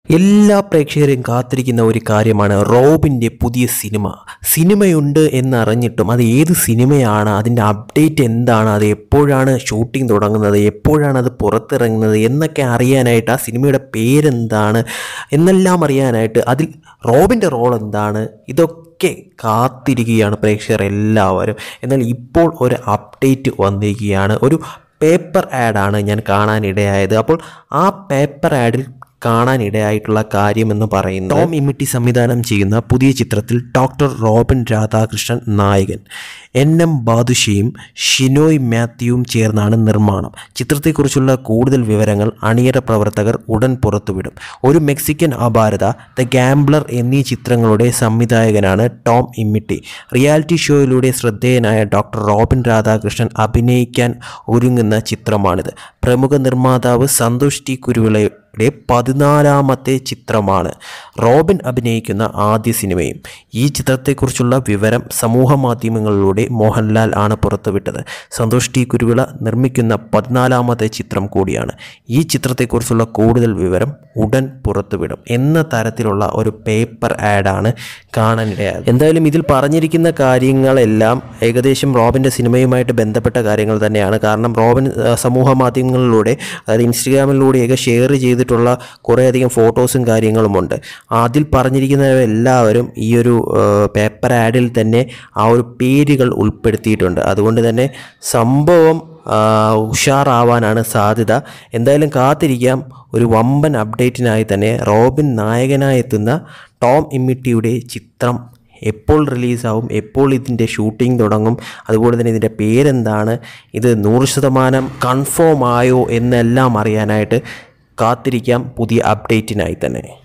എല്ലാ പ്രേക്ഷകരെയും കാത്തിരിക്കുന്ന ഒരു കാര്യമാണ് റോബിൻ്റെ പുതിയ സിനിമ സിനിമയുണ്ട് എന്നറിഞ്ഞിട്ടും അത് ഏത് സിനിമയാണ് അതിൻ്റെ അപ്ഡേറ്റ് എന്താണ് അത് എപ്പോഴാണ് ഷൂട്ടിംഗ് തുടങ്ങുന്നത് എപ്പോഴാണ് അത് പുറത്തിറങ്ങുന്നത് എന്നൊക്കെ അറിയാനായിട്ട് ആ സിനിമയുടെ പേരെന്താണ് എന്നെല്ലാം അറിയാനായിട്ട് അതിൽ റോബിൻ്റെ റോൾ എന്താണ് ഇതൊക്കെ കാത്തിരിക്കുകയാണ് പ്രേക്ഷകർ എല്ലാവരും എന്നാൽ ഇപ്പോൾ ഒരു അപ്ഡേറ്റ് വന്നിരിക്കുകയാണ് ഒരു പേപ്പർ ആഡാണ് ഞാൻ കാണാനിടയായത് അപ്പോൾ ആ പേപ്പർ ആഡിൽ കാണാനിടയായിട്ടുള്ള കാര്യമെന്ന് പറയുന്നത് ടോം ഇമിറ്റി സംവിധാനം ചെയ്യുന്ന പുതിയ ചിത്രത്തിൽ ഡോക്ടർ റോബിൻ രാധാകൃഷ്ണൻ നായകൻ എൻ എം ബാദുഷയും ഷിനോയ് മാത്യുവും ചേർന്നാണ് നിർമ്മാണം ചിത്രത്തെക്കുറിച്ചുള്ള കൂടുതൽ വിവരങ്ങൾ അണിയറ പ്രവർത്തകർ ഉടൻ പുറത്തുവിടും ഒരു മെക്സിക്കൻ അപാരത ദ ഗാംബ്ലർ എന്നീ ചിത്രങ്ങളുടെ സംവിധായകനാണ് ടോം ഇമ്മിറ്റി റിയാലിറ്റി ഷോയിലൂടെ ശ്രദ്ധേയനായ ഡോക്ടർ റോബിൻ രാധാകൃഷ്ണൻ അഭിനയിക്കാൻ ഒരുങ്ങുന്ന ചിത്രമാണിത് പ്രമുഖ നിർമ്മാതാവ് സന്തോഷ് ടി കുരുവിളയുടെ പതിനാലാമത്തെ ചിത്രമാണ് റോബിൻ അഭിനയിക്കുന്ന ആദ്യ സിനിമയും ഈ ചിത്രത്തെക്കുറിച്ചുള്ള വിവരം സമൂഹ മാധ്യമങ്ങളിലൂടെ മോഹൻലാൽ ആണ് പുറത്തുവിട്ടത് സന്തോഷ് ടി കുരുവിള നിർമ്മിക്കുന്ന പതിനാലാമത്തെ ചിത്രം കൂടിയാണ് ഈ ചിത്രത്തെക്കുറിച്ചുള്ള കൂടുതൽ വിവരം ഉടൻ പുറത്തുവിടും എന്ന തരത്തിലുള്ള ഒരു പേപ്പർ ആഡാണ് കാണാനിടയായത് എന്തായാലും ഇതിൽ പറഞ്ഞിരിക്കുന്ന കാര്യങ്ങളെല്ലാം ഏകദേശം റോബിൻ്റെ സിനിമയുമായിട്ട് ബന്ധപ്പെട്ട കാര്യങ്ങൾ തന്നെയാണ് കാരണം റോബിൻ ആ, സമൂഹ മാധ്യമങ്ങളിലൂടെ അതായത് ഇൻസ്റ്റഗ്രാമിലൂടെയൊക്കെ ഷെയർ ചെയ്തിട്ടുള്ള കുറേയധികം ഫോട്ടോസും കാര്യങ്ങളുമുണ്ട് അതിൽ പറഞ്ഞിരിക്കുന്നവരെല്ലാവരും ഈ ഒരു പേപ്പർ ആഡിൽ തന്നെ ആ ഒരു പേരുകൾ ഉൾപ്പെടുത്തിയിട്ടുണ്ട് അതുകൊണ്ട് തന്നെ സംഭവം ആ, ഉഷാറാവാനാണ് സാധ്യത എന്തായാലും കാത്തിരിക്കാം ഒരു വമ്പൻ അപ്ഡേറ്റിനായി തന്നെ റോബിൻ നായകനായി എത്തുന്ന ടോം ഇമ്മിറ്റിയുടെ ചിത്രം എപ്പോൾ റിലീസാവും എപ്പോൾ ഇതിൻ്റെ ഷൂട്ടിംഗ് തുടങ്ങും അതുപോലെ തന്നെ ഇതിൻ്റെ പേരെന്താണ് ഇത് നൂറ് ശതമാനം കൺഫേം ആയോ എന്നെല്ലാം അറിയാനായിട്ട് കാത്തിരിക്കാം പുതിയ അപ്ഡേറ്റിനായി തന്നെ